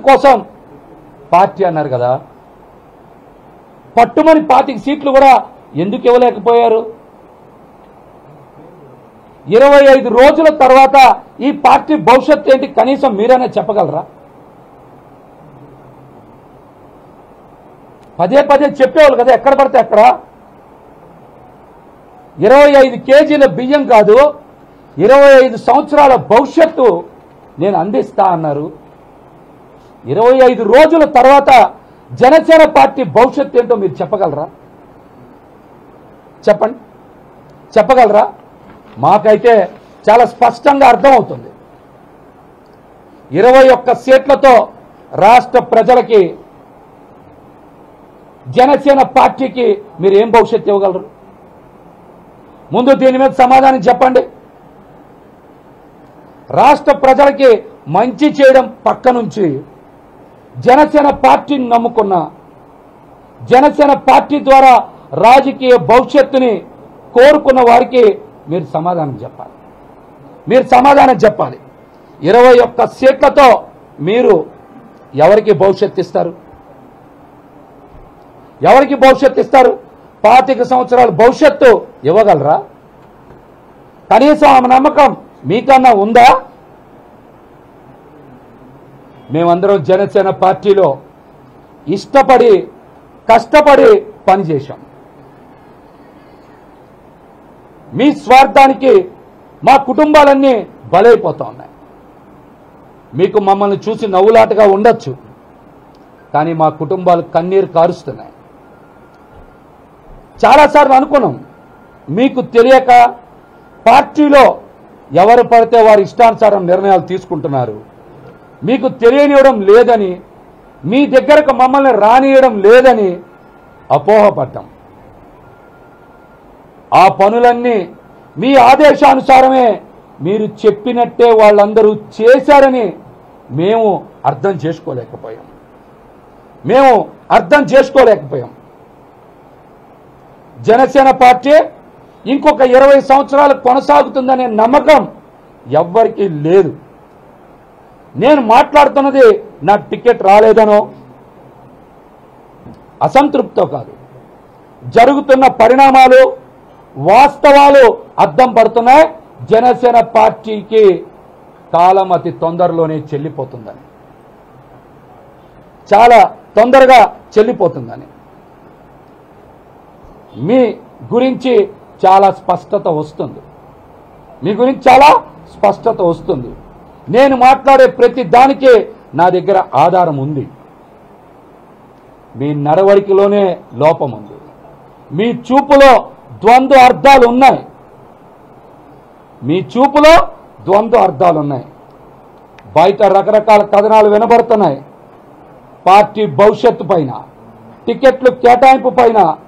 కోసం పార్టీ అన్నారు కదా పట్టుమని పాతిక సీట్లు కూడా ఎందుకు ఇవ్వలేకపోయారు ఇరవై ఐదు రోజుల తర్వాత ఈ పార్టీ భవిష్యత్తు ఏంటి కనీసం మీరైనా చెప్పగలరా పదే పదే చెప్పేవాళ్ళు కదా ఎక్కడ పడితే అక్కడ ఇరవై ఐదు కేజీల బియ్యం కాదు ఇరవై ఐదు సంవత్సరాల భవిష్యత్తు నేను అందిస్తా అన్నారు ఇరవై ఐదు రోజుల తర్వాత జనసేన పార్టీ భవిష్యత్తు ఏంటో మీరు చెప్పగలరా చెప్పండి చెప్పగలరా మాకైతే చాలా స్పష్టంగా అర్థమవుతుంది ఇరవై ఒక్క సీట్లతో రాష్ట్ర ప్రజలకి జనసేన పార్టీకి మీరు ఏం భవిష్యత్తు ఇవ్వగలరు ముందు దీని మీద సమాధానం చెప్పండి రాష్ట్ర ప్రజలకి మంచి చేయడం పక్క నుంచి జనసేన పార్టీని నమ్ముకున్న జనసేన పార్టీ ద్వారా రాజకీయ భవిష్యత్తుని కోరుకున్న వారికి మీరు సమాధానం చెప్పాలి మీరు సమాధానం చెప్పాలి ఇరవై ఒక్క సీట్లతో మీరు ఎవరికి భవిష్యత్తు ఇస్తారు ఎవరికి భవిష్యత్తు ఇస్తారు పాతిక సంవత్సరాల భవిష్యత్తు ఇవ్వగలరా కనీసం ఆమె నమ్మకం మీకన్నా ఉందా మేమందరం జనసేన పార్టీలో ఇష్టపడి కష్టపడి పనిచేశాం మీ స్వార్థానికి మా కుటుంబాలన్నీ బలైపోతా ఉన్నాయి మీకు మమ్మల్ని చూసి నవ్వులాటగా ఉండొచ్చు కానీ మా కుటుంబాలు కన్నీరు కారుస్తున్నాయి చాలాసార్లు అనుకున్నాం మీకు తెలియక పార్టీలో ఎవరు పడితే వారి ఇష్టానుసారం నిర్ణయాలు తీసుకుంటున్నారు మీకు తెలియనివ్వడం లేదని మీ దగ్గరకు మమ్మల్ని రానియడం లేదని అపోహపడ్డాం ఆ పనులన్నీ మీ ఆదేశానుసారమే మీరు చెప్పినట్టే వాళ్ళందరూ చేశారని మేము అర్థం చేసుకోలేకపోయాం మేము అర్థం చేసుకోలేకపోయాం జనసేన పార్టీ ఇంకొక ఇరవై సంవత్సరాలు కొనసాగుతుందనే నమ్మకం ఎవ్వరికీ లేదు నేను మాట్లాడుతున్నది నాకు టికెట్ రాలేదనో అసంతృప్తితో కాదు జరుగుతున్న పరిణామాలు వాస్తవాలు అద్దం పడుతున్నాయి జనసేన పార్టీకి కాలం అతి తొందరలోనే చెల్లిపోతుందని చాలా తొందరగా చెల్లిపోతుందని మీ గురించి చాలా స్పష్టత వస్తుంది మీ గురించి చాలా స్పష్టత వస్తుంది నేను మాట్లాడే ప్రతి దానికి నా దగ్గర ఆధారం ఉంది మీ నడవడికలోనే లోపం ఉంది మీ చూపులో ద్వంద్వ అర్థాలు ఉన్నాయి మీ చూపులో ద్వంద్వ అర్థాలు ఉన్నాయి బయట రకరకాల కథనాలు వినబడుతున్నాయి పార్టీ భవిష్యత్తు పైన టికెట్లు కేటాయింపు పైన